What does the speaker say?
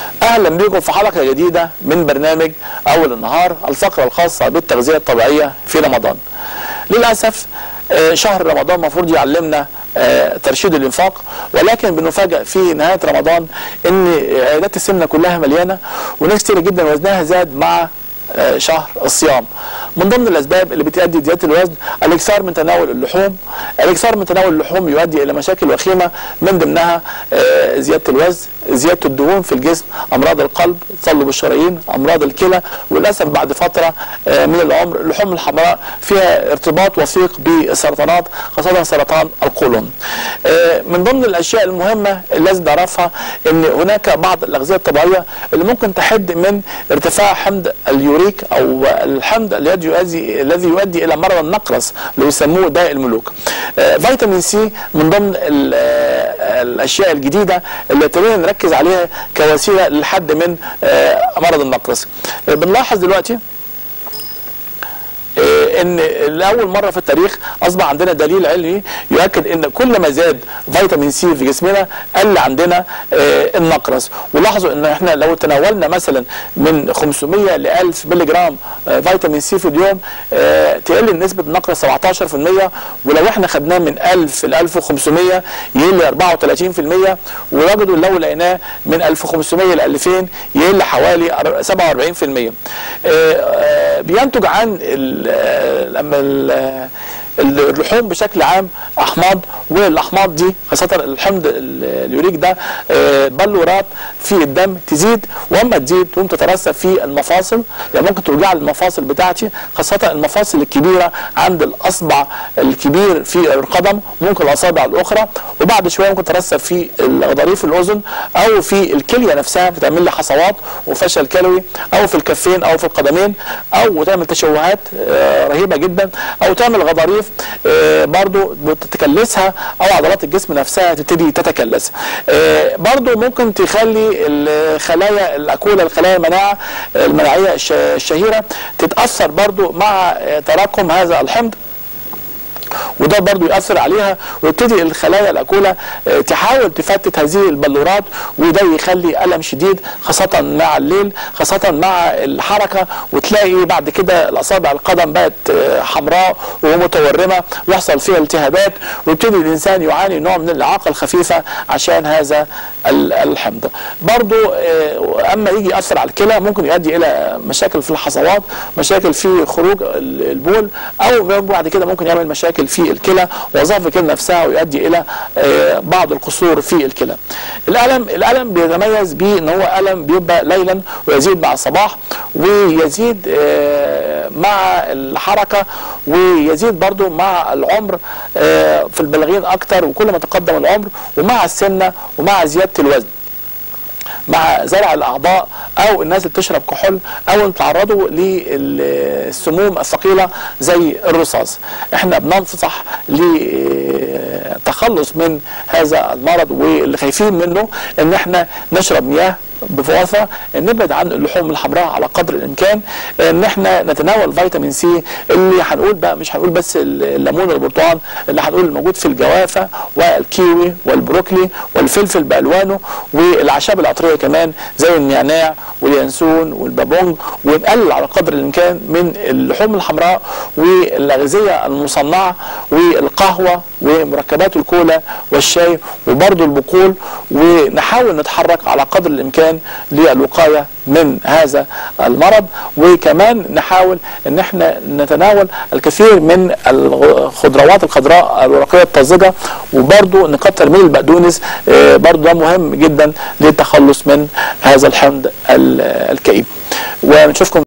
اهلا بكم في حلقه جديده من برنامج اول النهار الفقره الخاصه بالتغذيه الطبيعيه في رمضان. للاسف آه، شهر رمضان المفروض يعلمنا آه، ترشيد الانفاق ولكن بنفاجئ في نهايه رمضان ان عيادات السمنه كلها مليانه وناس كتير جدا وزنها زاد مع آه، شهر الصيام من ضمن الاسباب اللي بتؤدي زياده الوزن الاكثار من تناول اللحوم الاكثار من تناول اللحوم يؤدي الى مشاكل وخيمه من ضمنها آه، زياده الوزن زياده الدهون في الجسم امراض القلب تصلب الشرايين امراض الكلى وللاسف بعد فتره آه، من العمر اللحوم الحمراء فيها ارتباط وثيق بالسرطانات خاصه سرطان القولون آه، من ضمن الاشياء المهمه اللي لازم نعرفها ان هناك بعض الاغذيه الطبيعيه اللي ممكن تحد من ارتفاع حمض اليوريك او الحمض الذي يؤدي الذي يؤدي الى مرض النقرس اللي يسموه داء الملوك. آه، فيتامين سي من ضمن ال- آه، الاشياء الجديده اللي ابتدينا نركز عليها كوسيله للحد من آه، مرض النقرس. آه، بنلاحظ دلوقتي آه، ان لاول مره في التاريخ اصبح عندنا دليل علمي يؤكد ان كل ما زاد فيتامين سي في جسمنا قل عندنا آه، النقرس ولاحظوا ان احنا لو تناولنا مثلا من 500 ل 1000 مللي جرام آه، فيتامين سي في اليوم آه، تقل نسبه النقرس 17% ولو احنا خدناه من 1000 ل 1500 يقل 34% ووجدوا لو لقيناه من 1500 ل 2000 يقل حوالي 47% آه، آه، بينتج عن ال- آه، لما ال- اللحوم بشكل عام احماض والاحماض دي خاصه الحمض ال- اليوريك ده آه، بلورات في الدم تزيد واما تزيد تقوم تترسب في المفاصل يعني ممكن توجع لي المفاصل بتاعتي خاصه المفاصل الكبيره عند الاصبع الكبير في القدم ممكن الاصابع الاخرى وبعد شويه ممكن تترسب في غضاريف الاذن او في الكليه نفسها بتعمل لي حصوات وفشل كلوي او في الكفين او في القدمين او تعمل تشوهات آه، رهيبه جدا او تعمل غضاريف آه، برضو بتتكلسها او عضلات الجسم نفسها تبتدي تتكلس آه، برضو ممكن تخلي الخلايا الاكوله الخلايا المناعه المناعيه الش- الشهيره تتاثر برضو مع آه، تراكم هذا الحمض وده برضو يأثر عليها ويبتدي الخلايا الأكولة آه، تحاول تفتت هذه البلورات وده يخلي ألم شديد خاصة مع الليل خاصة مع الحركة وتلاقي بعد كده الأصابع القدم بقت آه، حمراء ومتورمة ويحصل فيها التهابات ويبتدي الإنسان يعاني نوع من الإعاقة الخفيفة عشان هذا ال- الحمض برضو آه، أما يجي يأثر على الكلى ممكن يؤدي إلى مشاكل في الحصوات مشاكل في خروج ال- البول أو بعد كده ممكن يعمل مشاكل في الكلى وظائف الكلى نفسها ويؤدي الى آه، بعض القصور في الكلى. الالم الالم بيتميز بان هو الم بيبقى ليلا ويزيد مع الصباح ويزيد آه، مع الحركه ويزيد برضو مع العمر آه، في البالغين اكتر وكل ما تقدم العمر ومع السمنه ومع زياده الوزن. مع زرع الاعضاء او الناس اللي بتشرب كحول او تعرضوا للسموم الثقيله زي الرصاص احنا بننصح للتخلص من هذا المرض واللي خايفين منه ان احنا نشرب مياه بواسطه نبعد عن اللحوم الحمراء على قدر الامكان ان احنا نتناول فيتامين سي اللي هنقول بقى مش هنقول بس الليمون والبرتقال اللي هنقول الموجود في الجوافه والكيوي والبروكلي والفلفل بالوانه والاعشاب العطريه كمان زي النعناع واليانسون والبابونج ونقلل على قدر الامكان من اللحوم الحمراء والاغذيه المصنعه والقهوه ومركبات الكولا والشاي وبرضه البقول ونحاول نتحرك على قدر الامكان للوقايه من هذا المرض وكمان نحاول ان احنا نتناول الكثير من الخضروات الخضراء الورقيه الطازجه وبرضه نكتر من البقدونس آه، برضه ده مهم جدا للتخلص من هذا الحمض ال- الكئيب ونشوفكم